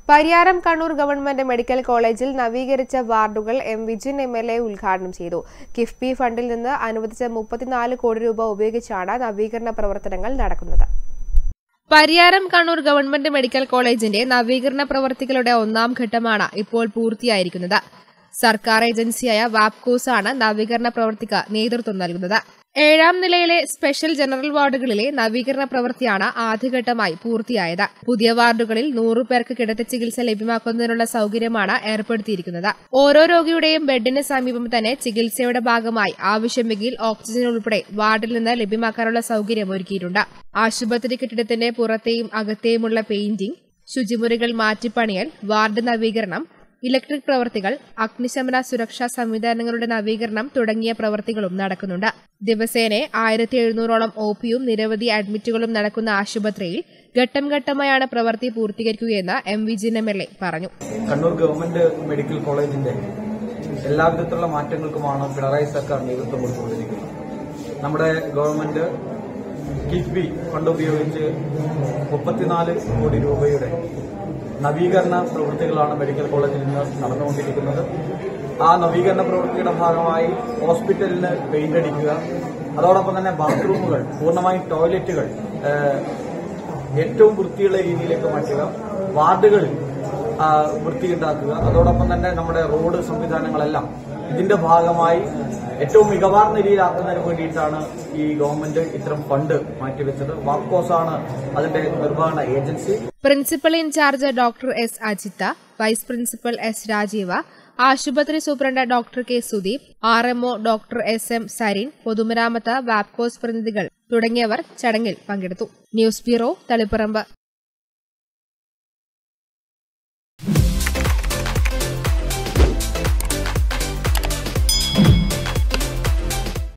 Pariyaram Kannur government medical കോളേജിൽ നവീകരിച്ച വാർഡുകൾ M Vijin M L A ഉദ്ഘാടനം ചെയ്തു കിഫ്ബി ഫണ്ടിൽ നിന്ന് അനുവദിച്ച മുപ്പത്തിനാല് കോടി രൂപ ഉപയോഗിച്ചാണ് നവീകരണ പ്രവർത്തനങ്ങൾ നടക്കുന്നത് പരിയാരം കണ്ണൂർ ഗവൺമെന്റ് മെഡിക്കൽ കോളേജിന്റെ നവീകരണ പ്രവർത്തികളുടെ ഒന്നാം ഘട്ടമാണ് ഇപ്പോൾ പൂർത്തിയായിരിക്കുന്നത് സർക്കാർ ഏജൻസിയായ വാപ്കോസാണ് നവീകരണ പ്രവൃത്തിക്ക് നേതൃത്വം നൽകുന്നത് ഏഴാം നിലയിലെ സ്പെഷ്യൽ ജനറൽ വാർഡുകളിലെ നവീകരണ പ്രവൃത്തിയാണ് ആദ്യഘട്ടമായി പൂർത്തിയായത് പുതിയ വാർഡുകളിൽ നൂറു പേർക്ക് കിടത്തി ചികിത്സ ലഭ്യമാക്കുന്നതിനുള്ള സൌകര്യമാണ് ഏർപ്പെടുത്തിയിരിക്കുന്നത് ഓരോ രോഗിയുടെയും ബെഡിന് സമീപം തന്നെ ചികിത്സയുടെ ഭാഗമായി ആവശ്യമെങ്കിൽ ഓക്സിജൻ ഉൾപ്പെടെ വാർഡിൽ നിന്ന് ലഭ്യമാക്കാനുള്ള സൌകര്യം ഒരുക്കിയിട്ടുണ്ട് ആശുപത്രി കെട്ടിടത്തിന്റെ പുറത്തെയും അകത്തെയുമുള്ള പെയിന്റിംഗ് ശുചിമുറികൾ മാറ്റിപ്പണിയൽ വാർഡ് നവീകരണം ഇലക്ട്രിക് പ്രവർത്തികൾ അഗ്നിശമന സുരക്ഷാ സംവിധാനങ്ങളുടെ നവീകരണം തുടങ്ങിയ പ്രവർത്തികളും നടക്കുന്നുണ്ട് ദിവസേന ആയിരത്തി എഴുന്നൂറോളം ഒ പിയും നിരവധി അഡ്മിറ്റുകളും നടക്കുന്ന ആശുപത്രിയിൽ ഘട്ടം ഘട്ടമായാണ് പ്രവൃത്തി പൂർത്തീകരിക്കുകയെന്ന് M Vijin M L A പറഞ്ഞു കണ്ണൂർ ഗവൺമെന്റ് മെഡിക്കൽ കോളേജിന്റെ എല്ലാവിധത്തിലുള്ള മാറ്റങ്ങൾക്കുമാണ് പിണറായി സർക്കാർ നേതൃത്വം കൊടുത്തുകൊണ്ടിരിക്കുന്നത് നമ്മുടെ ഗവൺമെന്റ് കിഫ്ബി ഫണ്ട് ഉപയോഗിച്ച് മുപ്പത്തിനാല് കോടി രൂപയുടെ നവീകരണ പ്രവൃത്തികളാണ് മെഡിക്കൽ കോളേജിൽ നിന്ന് നടന്നുകൊണ്ടിരിക്കുന്നത് ആ നവീകരണ പ്രവൃത്തിയുടെ ഭാഗമായി ഹോസ്പിറ്റലിന് പെയിന്റ് അടിക്കുക അതോടൊപ്പം തന്നെ ബാത്റൂമുകൾ പൂർണ്ണമായും ടോയ്ലറ്റുകൾ ഏഹ്, ഏറ്റവും വൃത്തിയുള്ള രീതിയിലേക്ക് മാറ്റുക വാർഡുകളിൽ ആ, വൃത്തിയുണ്ടാക്കുക അതോടൊപ്പം തന്നെ നമ്മുടെ റോഡ് സംവിധാനങ്ങളെല്ലാം ഇതിന്റെ ഭാഗമായി ഏറ്റവും മികവാർന്ന രീതിയിലാക്കുന്നതിന് വേണ്ടിയിട്ടാണ് ഈ ഗവൺമെന്റ് ഇത്തരം ഫണ്ട് മാറ്റിവെച്ചത് വാപ്കോസാണ് അതിന്റെ നിർവഹണ agency principal in charge doctor S Ajitha vice principal S Rajeeva ആശുപത്രി superintendent doctor K Sudeep R MO doctor S M Sarin പൊതുമരാമത്ത് വാപ്കോസ് പ്രതിനിധികൾ തുടങ്ങിയവർ ചടങ്ങിൽ പങ്കെടുത്തു ന്യൂസ് ബ്യൂറോ തളിപ്പറമ്പ്